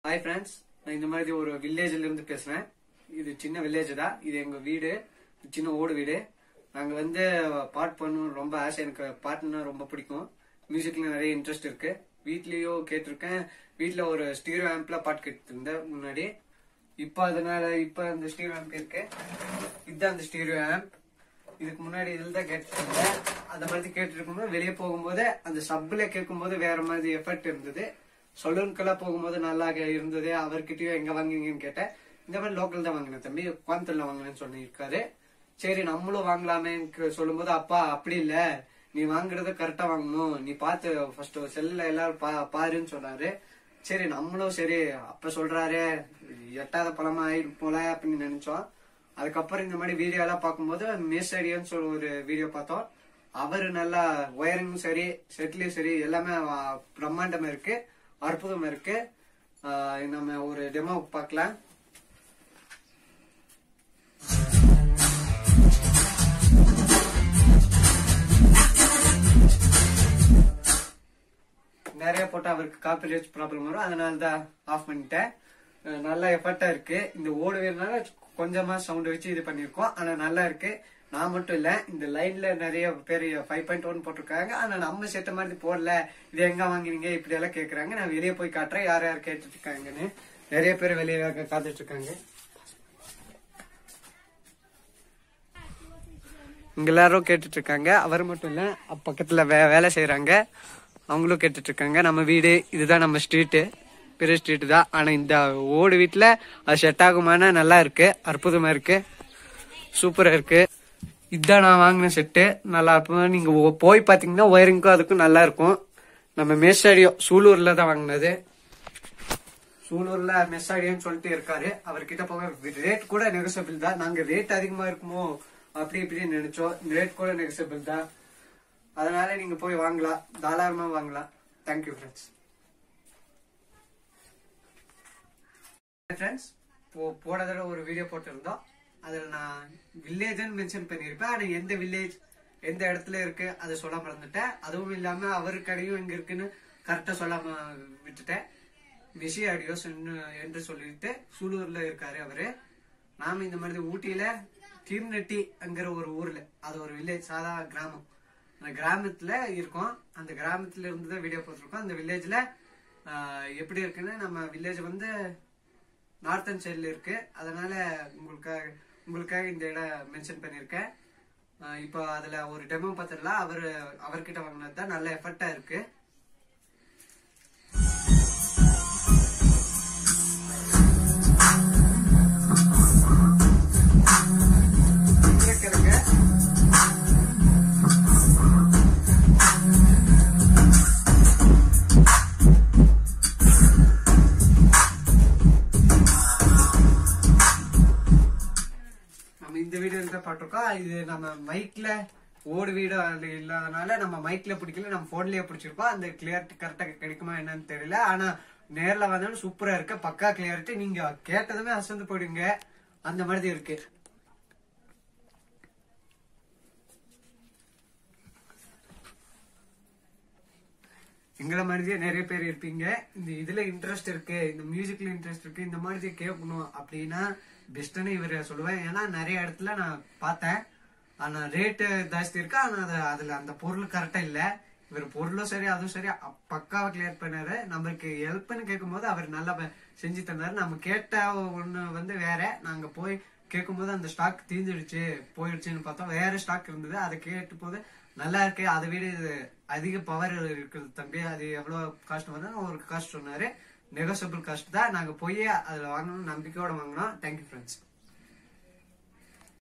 Hi friends நான் இந்த மாதிரி ஒரு வில்லேஜ்ல இருந்து பேசுறேன் இது சின்ன வில்லேஜ் தான் இது எங்க வீடு சின்ன ஓடு வீடு நாங்க வந்து பாட் பண்ணணும் ரொம்ப ஆசை எனக்கு பாட்டுனா ரொம்ப பிடிக்கும் மியூசிக்ல நிறைய இன்ட்ரெஸ்ட் இருக்கு வீட்லயும் கேட்டிருக்கேன் வீட்ல ஒரு ஸ்டீரியோ ஆம்ப்ல பாட்டு கேட்டு இருந்தேன் முன்னாடி இப்ப அதனால இப்ப அந்த ஸ்டீரியோ ஆம்ப் இருக்கு இதுதான் அந்த ஸ்டீரியோ ஆம்ப் இதுக்கு முன்னாடி இதில் தான் கேட்டுருந்தேன் அந்த மாதிரி கேட்டுருக்கும்போது வெளியே போகும்போது அந்த சப்ல கேட்கும்போது வேற மாதிரி எஃபெக்ட் இருந்தது சலூனுக்கெல்லாம் போகும்போது நல்லா கே- இருந்தது அவர்கிட்டயும் எங்க வாங்குவீங்கன்னு கேட்டேன் இந்த மாதிரி லோக்கல் தான் வாங்கினேன் தம்பி கோயம்புத்தூர்ல வாங்கினேன்னு சொல்லியிருக்காரு சரி நம்மளும் வாங்கலாமேன்னு சொல்லும்போது அப்பா அப்படி இல்ல நீ வாங்குறத கரெக்டா வாங்கணும் நீ பார்த்து ஃபர்ஸ்ட் செல்லுல எல்லாரும் பா பாருன்னு சொன்னாரு சரி நம்மளும் சரி அப்ப சொல்றாரு எட்டாத பழமா ஆயிடும் போல அப்படின்னு நினைச்சோம் அதுக்கப்புறம் இந்த மாதிரி வீடியோ எல்லாம் பார்க்கும்போது மேசடியன்னு சொல்லி ஒரு வீடியோ பார்த்தோம் அவரு நல்லா ஒயரிங்கும் சரி செட்லயும் சரி எல்லாமே ஆ, பிரம்மாண்டமா இருக்கு அற்புதமா இருக்கு ஆ, நம்ம ஒரு டெமோ பார்க்கலாம் நிறைய போட்டா அவருக்கு காப்பி ரைட்ஸ் ப்ராப்ளம் வரும் அதனால தான் ஆஃப் பண்ணிட்டேன் அஹ் நல்ல எஃபர்ட்டா இருக்கு இந்த ஓடுவேனால கொஞ்சமா சவுண்ட் வச்சு இது பண்ணிருக்கோம் ஆனா நல்லா இருக்கு நான் மட்டும் இல்ல இந்த லைன்ல நிறைய பேர் ஃபைவ் பாயிண்ட் ஒன் போட்டிருக்காங்க ஆனா நம்ம செட்ட மாதிரி போடல இது எங்க வாங்கினீங்க இப்படி எல்லாம் கேக்குறாங்க நான் வெளியே போய் காட்டுறேன் யார் யார் கேட்டுட்டு இருக்காங்கன்னு நிறைய பேர் வெளியே காத்துட்டு இருக்காங்க இங்க எல்லாரும் கேட்டுட்டு இருக்காங்க அவர் மட்டும் இல்ல அப்ப பக்கத்துல வே- வேலை செய்யறாங்க அவங்களும் கேட்டுட்டு இருக்காங்க நம்ம வீடு இதுதான் நம்ம ஸ்ட்ரீட்டு பெரிய ஸ்ட்ரீட் தான் ஆனா இந்த ஓடு வீட்டுல அது செட் ஆகுமான நல்லா இருக்கு அற்புதமா இருக்கு சூப்பரா இருக்கு இதுதான் நான் வாங்கின செட்டு நல்லா இருக்கும் நீங்க ஒ- போய் பாத்தீங்கன்னா ஒயரிங்க்கும் அதுக்கும் நல்லா இருக்கும் நம்ம மேசாடியோ சூலூர்ல தான் வாங்கினது சூலூர்ல மெஸ்ஸாடியன்னு சொல்லிட்டு இருக்காரு அவர்கிட்ட போக ரேட் கூட நெகசபிள் தான் நாங்க ரேட் அதிகமா இருக்குமோ அப்படி இப்படின்னு நினைச்சோம் ரேட் கூட நெகசபிள் தான் அதனால நீங்க போய் வாங்கலாம் தாராளமா வாங்கலாம் தேங்க்யூ ஃப்ரெண்ட்ஸ் ஃப்ரெண்ட்ஸ் போன தடவை ஒரு வீடியோ போட்டிருந்தோம் அதுல நான் வில்லேஜ்னு மென்ஷன் பண்ணியிருப்பேன் ஆனா எந்த வில்லேஜ் எந்த இடத்துல இருக்கு அதை சொல்ல மறந்துட்டேன் அதுவும் இல்லாம அவர் கடையும் எங்க இருக்குன்னு கரெக்டா சொல்லாம விட்டுட்டேன் மிஷி ஆடியோஸ் என்று சொல்லிட்டு சூலூர்ல இருக்காரு அவரு நாம இந்த மாதிரி ஊட்டியில தீர்நெட்டி அங்கிற ஒரு ஊர்ல அது ஒரு வில்லேஜ் சாதா கிராமம் அந்த கிராமத்துல இருக்கோம் அந்த கிராமத்துல இருந்து தான் வீடியோ போட்டிருக்கோம் அந்த வில்லேஜ்ல எப்படி இருக்குன்னு நம்ம வில்லேஜ் வந்து நார்த்தன் சைடுல இருக்கு அதனால உங்களுக்காக உங்களுக்காக இந்த இடம் மென்ஷன் பண்ணியிருக்கேன் ஆஹ் இப்போ அதுல ஒரு டெமோ பார்த்துடலாம் அவரு அவர்கிட்ட வாங்கினது தான் நல்ல எஃபர்ட்டா இருக்கு இங்க கேளுங்க. நம்ம இந்த வீடியோ தான் பாட்டிருக்கோம் இது நம்ம மைக்ல ஓடு வீடு அது இல்லாதனால நம்ம மைக்ல பிடிக்கல நம்ம போன்லயே பிடிச்சிருக்கோம் அந்த கிளியாரிட்டி கரெக்டா கிடைக்குமா என்னன்னு தெரியல ஆனா நேர்ல வந்தாலும் சூப்பரா இருக்கு பக்கா கிளியாரிட்டி நீங்க கேட்டதுமே அசந்து போயிடுங்க அந்த மாதிரி இருக்கு எங்களை மாதிரியே நிறைய பேர் இருப்பீங்க இந்த இதுல இன்ட்ரெஸ்ட் இருக்கு இந்த மியூசிக்ல இன்ட்ரெஸ்ட் இருக்கு இந்த மாதிரி கேட்கணும் அப்படின்னா பெஸ்ட்னு இவர் சொல்லுவேன் ஏன்னா நிறைய இடத்துல நான் பார்த்தேன் ஆனா ரேட்டு ஜாஸ்தி இருக்கு ஆனா அது அதுல அந்த பொருள் கரெக்டா இல்ல இவர் பொருளும் சரி அதுவும் சரி அ- பக்காவா கிளியர் பண்ணாரு நம்மளுக்கு ஹெல்ப்னு கேட்கும்போது அவர் நல்லா ப- செஞ்சு தந்தாரு நம்ம கேட்ட ஒண்ணு வந்து வேற நாங்க போய் கேட்கும்போது அந்த ஸ்டாக் தீர்ந்துடுச்சு போயிடுச்சுன்னு பார்த்தோம் வேற ஸ்டாக் இருந்தது அதை கேட்டு போது நல்லா இருக்கு அதை விட இது அதிக பவர் இருக்குது தம்பி அது எவ்வளவு காஸ்ட் வந்து ஒரு காஸ்ட் சொன்னாரு நெகோசியபிள் காஸ்ட் தான் நாங்க போய் அதுல வாங்கணும் நம்பிக்கையோட வாங்கினோம் தேங்க்யூ ஃப்ரெண்ட்ஸ்